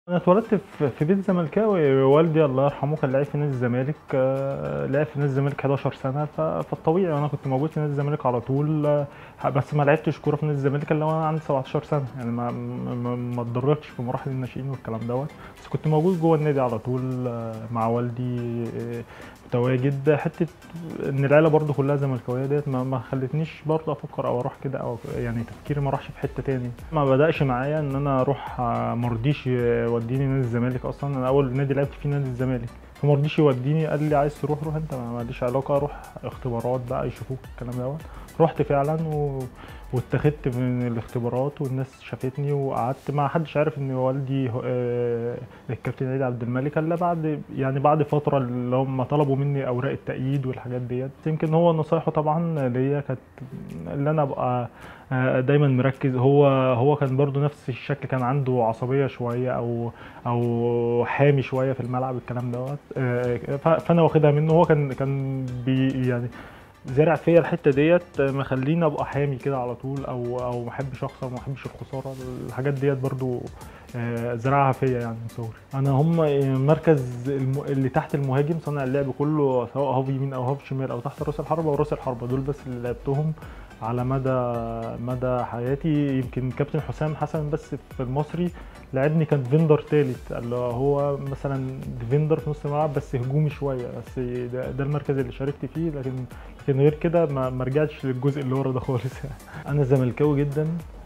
انا اتولدت في في بيت زملكاوي والدي الله يرحمه كان لعيب في نادي الزمالك آه، لعب في نادي الزمالك 11 سنه ف- فالطبيعي وانا كنت موجود في نادي الزمالك على طول آه، بس ما لعبتش كوره في نادي الزمالك الا وانا عندي 17 سنه يعني ما ما, ما اتدرجتش في مراحل الناشئين والكلام دوت بس كنت موجود جوه النادي على طول آه، مع والدي آه، متواجد حته ان العيله برضو كلها زملكاويه ديت ما, ما خلتنيش برضو افكر او اروح كده او يعني تفكيري ما راحش في حته تاني ما بداش معايا ان انا اروح آه، مرضيش يوديني نادي الزمالك اصلا انا اول نادي لعبت فيه نادي الزمالك فما رضيش يوديني قال لي عايز تروح روح انت ما ماليش علاقه روح اختبارات بقى يشوفوك الكلام دوت رحت فعلا و... واتخذت من الاختبارات والناس شافتني وقعدت ما حدش عارف ان والدي هو- آه، الكابتن عيد عبد الملك الا بعد يعني بعد فتره اللي هم طلبوا مني اوراق التأييد والحاجات ديت يمكن هو نصايحه طبعا ليا كانت اللي انا ابقى آه، دايما مركز هو هو كان برضو نفس الشكل كان عنده عصبيه شويه او او حامي شويه في الملعب الكلام دوت آه، ف- فانا واخدها منه هو كان كان بي يعني زارع فيا الحته ديت مخليني ابقى حامي كده على طول او او ما احبش اخسر ما احبش الخساره الحاجات ديت برضو آه، زرعها فيا يعني من صغري انا هم المركز الم- اللي تحت المهاجم صانع اللعب كله سواء هاف يمين او هاف شمال او تحت راس الحربه وراس الحربه دول بس اللي لعبتهم على مدى مدى حياتي يمكن كابتن حسام حسن بس في المصري لعبني كان فيندر تالت اللي هو مثلا ديفندر في نص الملعب بس هجومي شويه بس ده, ده المركز اللي شاركت فيه لكن لكن غير كده ما ما رجعتش للجزء اللي ورا ده خالص يعني انا زملكاوي جدا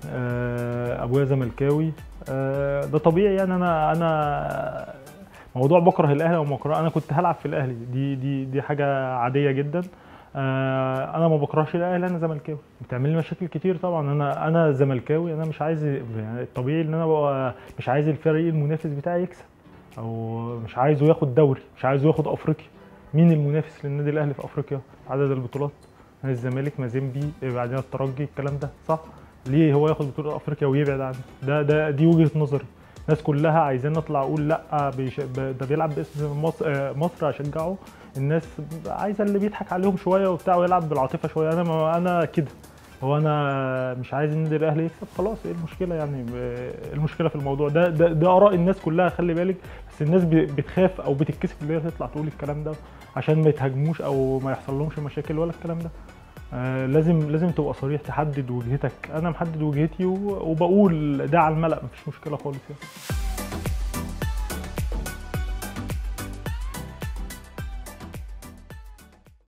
آه، ابويا زملكاوي آه، ده طبيعي يعني انا انا موضوع بكره الاهلي او مكره انا كنت هلعب في الاهلي دي دي دي حاجه عاديه جدا آه، انا ما بكرهش الاهلي انا زملكاوي بتعمل لي مشاكل كتير طبعا انا انا زملكاوي انا مش عايز يعني الطبيعي ان انا ببقى مش عايز الفريق المنافس بتاعي يكسب او مش عايزه ياخد دوري مش عايزه ياخد افريقيا مين المنافس للنادي الاهلي في افريقيا عدد البطولات نادي الزمالك مازيمبي بعدين الترجي الكلام ده صح ليه هو ياخد بطوله افريقيا ويبعد عنه ده ده دي وجهه نظري الناس كلها عايزين نطلع اقول لا بيش... ب- ده بيلعب باسم مصر, آه، مصر اشجعه الناس عايزه اللي بيضحك عليهم شويه وبتاع ويلعب بالعاطفه شويه انا ما انا كده هو انا مش عايز النادي الاهلي يكسب خلاص ايه المشكله يعني ب- إيه المشكله في الموضوع ده ده, ده اراء الناس كلها خلي بالك بس الناس ب- بتخاف او بتتكسف ان هي تطلع تقول الكلام ده عشان ما يتهاجموش او ما يحصل لهمش مشاكل ولا الكلام ده آه لازم لازم تبقى صريح تحدد وجهتك انا محدد وجهتي و- وبقول ده على الملأ مفيش مشكله خالص يعني